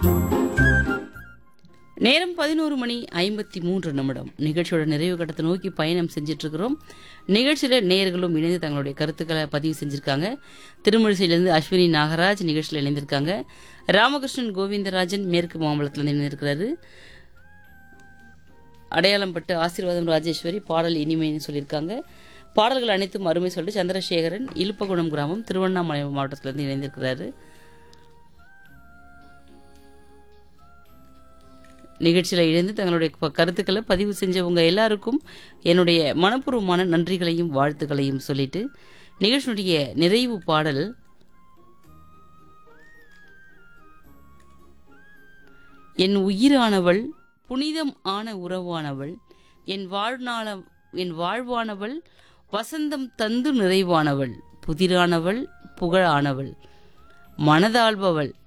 நேரம் பதினோரு மணி ஐம்பத்தி மூன்று நிமிடம் நிகழ்ச்சியோட நிறைவு கட்டத்தை நோக்கி பயணம் செஞ்சுட்டு இருக்கிறோம் நிகழ்ச்சியில் நேயர்களும் இணைந்து தங்களுடைய கருத்துக்களை பதிவு செஞ்சிருக்காங்க திருமழிசையிலிருந்து அஸ்வினி நாகராஜ் நிகழ்ச்சியில் இணைந்திருக்காங்க ராமகிருஷ்ணன் கோவிந்தராஜன் மேற்கு மாம்பலத்தில் இணைந்திருக்கிறாரு அடையாளம் பட்டு ஆசீர்வாதம் ராஜேஸ்வரி பாடல் இனிமைன்னு சொல்லியிருக்காங்க பாடல்கள் அனைத்தும் அருமை சொல்லிட்டு சந்திரசேகரன் இலுப்பகுணம் கிராமம் திருவண்ணாமலை மாவட்டத்திலிருந்து இணைந்திருக்கிறாரு நிகழ்ச்சியில் இணைந்து தங்களுடைய ப- கருத்துக்களை பதிவு செஞ்சவங்க எல்லாருக்கும் என்னுடைய மனப்பூர்வமான நன்றிகளையும் வாழ்த்துக்களையும் சொல்லிட்டு நிகழ்ச்சியுடைய நிறைவு பாடல் என் உயிரானவள் புனிதம் ஆன உறவானவள் என் வாழ்நாள என் வாழ்வானவள் வசந்தம் தந்து நிறைவானவள் புதிரானவள் புகழானவள் மனதாள்பவள்